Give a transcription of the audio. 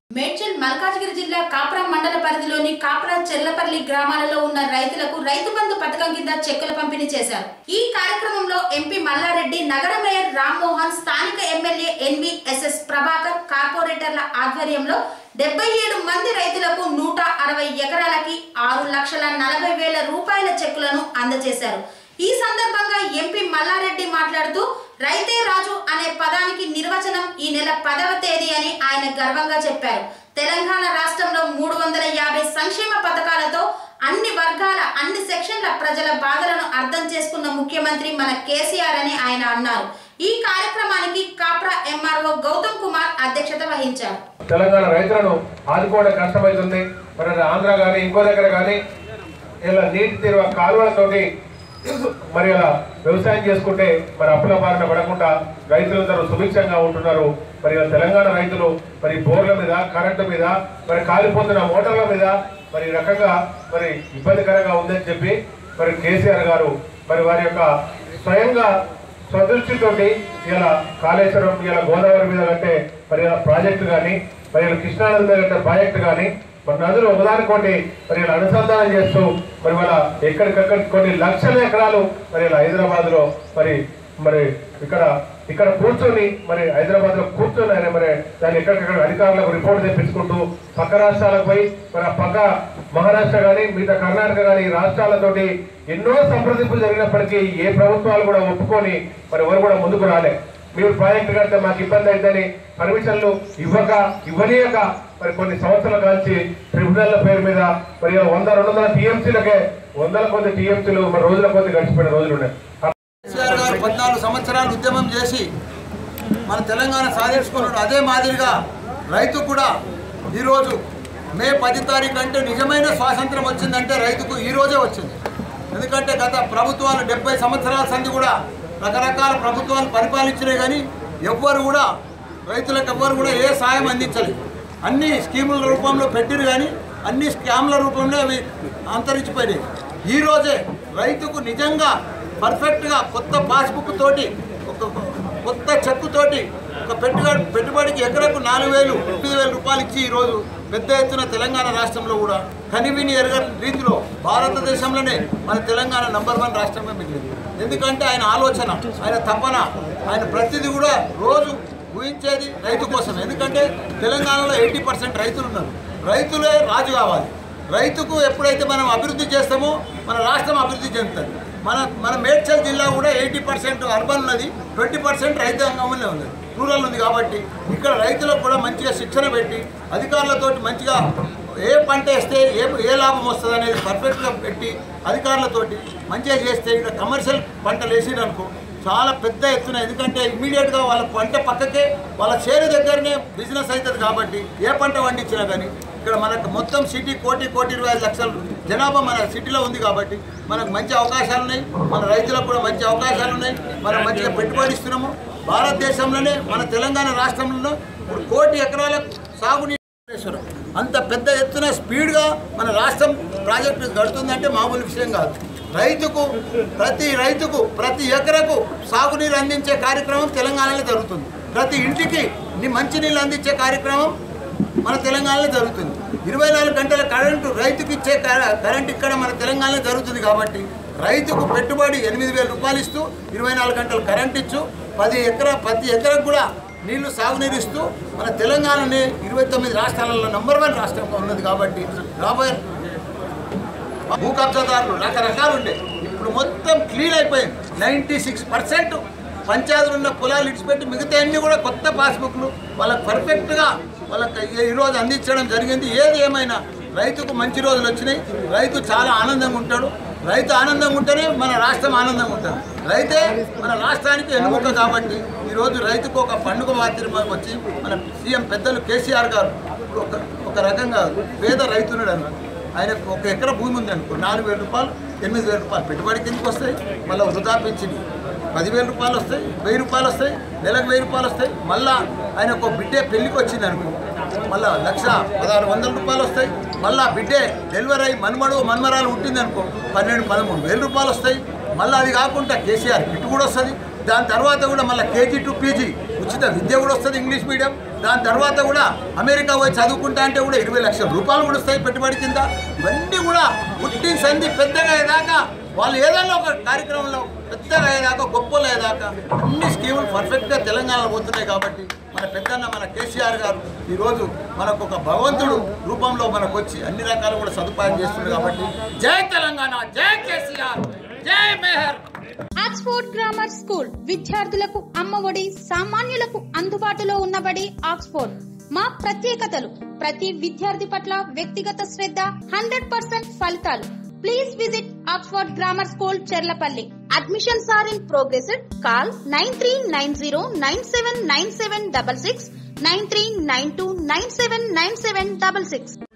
మేడ్చల్ మల్కాజ్గిరి జిల్లా కాప్రా మండల పరిధిలోని కాప్రా చెర్లపల్లి గ్రామాలలో ఉన్న రైతులకు రైతు బంధు పథకం కింద చెక్కుల పంపిణీ చేశారు ఈ కార్యక్రమంలో ఎంపీ మల్లారెడ్డి నగర మేయర్ రామ్మోహన్ స్థానిక ఎమ్మెల్యే ఎన్విఎస్ఎస్ ప్రభాకర్ కార్పొరేటర్ల ఆధ్వర్యంలో డెబ్బై ఏడు మంది రైతులకు నూట అరవై ఎకరాలకి ఆరు లక్షల నలభై వేల రూపాయల చెక్కులను అందజేశారు ఈ సందర్భంగా ఎంపీ మల్లారెడ్డి మాట్లాడుతూ రైతే రాజు అనే పదానికి నిర్వచనం ఈ నెల పదవ తేదీ అని ఆయన గర్వంగా చెప్పారు తెలంగాణ రాష్ట్రంలో మూడు వందల యాభై సంక్షేమ పథకాలతో అన్ని వర్గాల అన్ని సెక్షన్ల ప్రజల బాధలను అర్థం చేసుకున్న ముఖ్యమంత్రి మన కేసీఆర్ అని ఆయన అన్నారు ఈ కార్యక్రమానికి కాప్రా ఎంఆర్ఓ గౌతమ్ కుమార్ అధ్యక్షత వహించారు తెలంగాణ రైతులను ఆదుకోవడం కష్టమవుతుంది మరి ఆంధ్ర కానీ ఇంకో దగ్గర కానీ ఇలా నీటి తీరువ కాలువలతోటి మరి ఇలా వ్యవసాయం చేసుకుంటే మరి అప్పుల బారిన పడకుండా రైతులందరూ సుభిక్షంగా ఉంటున్నారు మరి ఇలా తెలంగాణ రైతులు మరి బోర్ల మీద కరెంటు మీద మరి కాలిపోతున్న మోటార్ల మీద మరి ఈ రకంగా మరి ఇబ్బందికరంగా ఉందని చెప్పి మరి కేసీఆర్ గారు మరి వారి యొక్క స్వయంగా స్వదృష్టితోటి ఇలా కాళేశ్వరం ఇలా గోదావరి మీద కట్టే మరి ఇలా ప్రాజెక్టు కానీ మరి ఇలా కృష్ణానది మీద కట్టే ప్రాజెక్టు కానీ మరి నదులు ఒకదానికోటి మరి ఇలా అనుసంధానం చేస్తూ మరి వాళ్ళ ఎక్కడికక్కడ కొన్ని లక్షల ఎకరాలు మరి ఇలా హైదరాబాద్ లో మరి మరి ఇక్కడ ఇక్కడ కూర్చొని మరి హైదరాబాద్ లో కూర్చొని ఆయన మరి దాన్ని ఎక్కడికక్కడ అధికారులకు రిపోర్ట్ తెప్పించుకుంటూ పక్క రాష్ట్రాలకు పోయి మరి ఆ పక్క మహారాష్ట్ర కానీ మిగతా కర్ణాటక కానీ ఈ రాష్ట్రాలతోటి ఎన్నో సంప్రదింపులు జరిగినప్పటికీ ఏ ప్రభుత్వాలు కూడా ఒప్పుకొని మరి ఎవరు కూడా ముందుకు రాలే మీరు ప్రాజెక్టు కడితే మాకు ఇబ్బంది అవుతుందని పర్మిషన్లు ఇవ్వక ఇవ్వనీయక మరి కొన్ని సంవత్సరాల కాల్చి ట్రిబ్యునల్ల పేరు మీద మరి ఇలా వంద రెండు వందల టీఎంసీలకే వందల కొద్ది టీఎంసీలు మరి రోజుల కొద్ది గడిచిపోయిన రోజులు ఉన్నాయి కేసీఆర్ గారు పద్నాలుగు సంవత్సరాలు ఉద్యమం చేసి మన తెలంగాణ సాధించుకున్నాడు అదే మాదిరిగా రైతు కూడా ఈరోజు మే పది తారీఖు అంటే నిజమైన స్వాతంత్రం వచ్చిందంటే రైతుకు ఈ రోజే వచ్చింది ఎందుకంటే గత ప్రభుత్వాలు డెబ్బై సంవత్సరాల సంది కూడా రకరకాల ప్రభుత్వాలు పరిపాలించినాయి కానీ ఎవ్వరు కూడా రైతులకు ఎవ్వరు కూడా ఏ సాయం అందించలేదు అన్ని స్కీముల రూపంలో పెట్టిరు కానీ అన్ని స్కామ్ల రూపంలో అవి అంతరించిపోయినాయి ఈ రోజే రైతుకు నిజంగా పర్ఫెక్ట్గా కొత్త పాస్బుక్ తోటి ఒక కొత్త చెక్కు తోటి ఒక పెట్టుబడి పెట్టుబడికి ఎకరకు నాలుగు వేలు ఎనిమిది వేల రూపాయలు ఇచ్చి ఈరోజు పెద్ద ఎత్తున తెలంగాణ రాష్ట్రంలో కూడా కనివిని ఎరగని రీతిలో భారతదేశంలోనే మన తెలంగాణ నంబర్ వన్ రాష్ట్రంగా మిగిలింది ఎందుకంటే ఆయన ఆలోచన ఆయన తపన ఆయన ప్రతిదీ కూడా రోజు ఊహించేది రైతు కోసం ఎందుకంటే తెలంగాణలో ఎయిటీ పర్సెంట్ రైతులు ఉన్నారు రైతులే రాజు కావాలి రైతుకు ఎప్పుడైతే మనం అభివృద్ధి చేస్తామో మన రాష్ట్రం అభివృద్ధి చెందుతుంది మన మన మేడ్చల్ జిల్లా కూడా ఎయిటీ పర్సెంట్ అర్బన్ ఉన్నది ట్వంటీ పర్సెంట్ రైతాంగంలో ఉన్నది రూరల్ ఉంది కాబట్టి ఇక్కడ రైతులకు కూడా మంచిగా శిక్షణ పెట్టి అధికారులతోటి మంచిగా ఏ పంట వేస్తే ఏ ఏ లాభం వస్తుంది అనేది పర్ఫెక్ట్గా పెట్టి అధికారులతోటి మంచిగా చేస్తే ఇక్కడ కమర్షియల్ పంటలు వేసిరనుకో చాలా పెద్ద ఎత్తున ఎందుకంటే ఇమీడియట్గా వాళ్ళ పంట పక్కకే వాళ్ళ చేను దగ్గరనే బిజినెస్ అవుతుంది కాబట్టి ఏ పంట పండించినా కానీ ఇక్కడ మనకు మొత్తం సిటీ కోటి కోటి ఇరవై ఐదు లక్షల జనాభా మన సిటీలో ఉంది కాబట్టి మనకు మంచి అవకాశాలు ఉన్నాయి మన రైతులకు కూడా మంచి అవకాశాలు ఉన్నాయి మనం మంచిగా పెట్టుబడి ఇస్తున్నాము భారతదేశంలోనే మన తెలంగాణ రాష్ట్రంలో ఇప్పుడు కోటి ఎకరాల సాగునీరు కాళేశ్వరం. అంత పెద్ద ఎత్తున స్పీడ్గా మన రాష్ట్రం ప్రాజెక్టు గడుతుందంటే మామూలు విషయం కాదు రైతుకు ప్రతి రైతుకు ప్రతి ఎకరకు సాగునీరు అందించే కార్యక్రమం తెలంగాణలో జరుగుతుంది ప్రతి ఇంటికి ని- మంచినీళ్ళు అందించే కార్యక్రమం మన తెలంగాణలో జరుగుతుంది ఇరవై నాలుగు గంటల కరెంటు రైతుకి ఇచ్చే కర- కరెంట్ ఇక్కడ మన తెలంగాణలో జరుగుతుంది కాబట్టి రైతుకు పెట్టుబడి ఎనిమిది వేల రూపాయలు ఇస్తూ ఇరవై నాలుగు గంటలు కరెంట్ ఇచ్చు పది ఎకరా ప్రతి ఎకరకు కూడా నీళ్లు సాగునీరు ఇస్తూ మన తెలంగాణని ఇరవై తొమ్మిది రాష్ట్రాలలో నంబర్ వన్ రాష్ట్రంగా ఉన్నది కాబట్టి రాబోయే భూ కబ్జాదారులు రకరకాలు ఉండే ఇప్పుడు మొత్తం క్లీన్ అయిపోయింది నైంటీ సిక్స్ పర్సెంట్ పంచాయతీలు ఉన్న పొలాలు ఇడిచిపెట్టి మిగతా అన్ని కూడా కొత్త పాస్బుక్లు వాళ్ళకి పర్ఫెక్ట్గా వాళ్ళకి ఈ- ఈరోజు అందించడం జరిగింది ఏది ఏమైనా రైతుకు మంచి రోజులు వచ్చినాయి రైతు చాలా ఆనందంగా ఉంటాడు రైతు ఆనందంగా ఉంటేనే మన రాష్ట్రం ఆనందంగా ఉంటుంది రైతే మన రాష్ట్రానికి ఎన్నుముక కాబట్టి ఈరోజు రైతుకు ఒక పండుగ మాత్రమే వచ్చి మన సీఎం పెద్దలు కేసీఆర్ గారు ఇప్పుడు ఒక ఒక రకంగా పేద రైతునుడు అన్నారు ఆయనకు ఒక ఎకర భూమి ఉంది అనుకో నాలుగు వేల రూపాయలు ఎనిమిది వేల రూపాయలు పెట్టుబడి కిందకి వస్తాయి మళ్ళీ వృధా పెంచింది పదివేల రూపాయలు వస్తాయి వెయ్యి రూపాయలు వస్తాయి నెలకు వెయ్యి రూపాయలు వస్తాయి మళ్ళా ఆయనకు ఒక బిడ్డే పెళ్లికి వచ్చింది అనుకో మళ్ళా లక్ష పదహారు వందల రూపాయలు వస్తాయి మళ్ళా బిడ్డే డెలివరీ అయ్యి మన్మడు మన్మరాలు ఉంటుంది అనుకో పన్నెండు పదమూడు వేల రూపాయలు వస్తాయి మళ్ళీ అది కాకుండా కేసీఆర్ కిట్ కూడా వస్తుంది దాని తర్వాత కూడా మళ్ళీ కేజీ టు పీజీ ఉచిత విద్య కూడా వస్తుంది ఇంగ్లీష్ మీడియం దాని తర్వాత కూడా అమెరికా పోయి చదువుకుంటా అంటే కూడా ఇరవై లక్షల రూపాయలు కూడా వస్తాయి పెట్టుబడి కింద ఇవన్నీ కూడా పుట్టిన సంధి పెద్దగా అయ్యేదాకా వాళ్ళు ఏదైనా ఒక కార్యక్రమంలో పెద్దగా అయ్యేదాకా గొప్పలు అయ్యేదాకా అన్ని స్కీములు పర్ఫెక్ట్గా తెలంగాణలో పోతున్నాయి కాబట్టి మన పెద్దన్న మన కేసీఆర్ గారు ఈరోజు మనకు ఒక భగవంతుడు రూపంలో మనకు వచ్చి అన్ని రకాలు కూడా సదుపాయం చేస్తుంది కాబట్టి జై తెలంగాణ జై కేసీఆర్ జై మెహర్ ఆక్స్ఫోర్డ్ గ్రామర్ స్కూల్ విద్యార్థులకు అమ్మఒడి సామాన్యులకు అందుబాటులో ఉన్నబడి ఆక్స్ఫోర్డ్ మా ప్రత్యేకతలు ప్రతి విద్యార్థి పట్ల వ్యక్తిగత శ్రద్ధ హండ్రెడ్ పర్సెంట్ ఫలితాలు please visit Oxford grammar school Cherlapalli admissions are in progress call nine three nine zero nine seven nine seven double six nine three nine two nine seven nine seven double six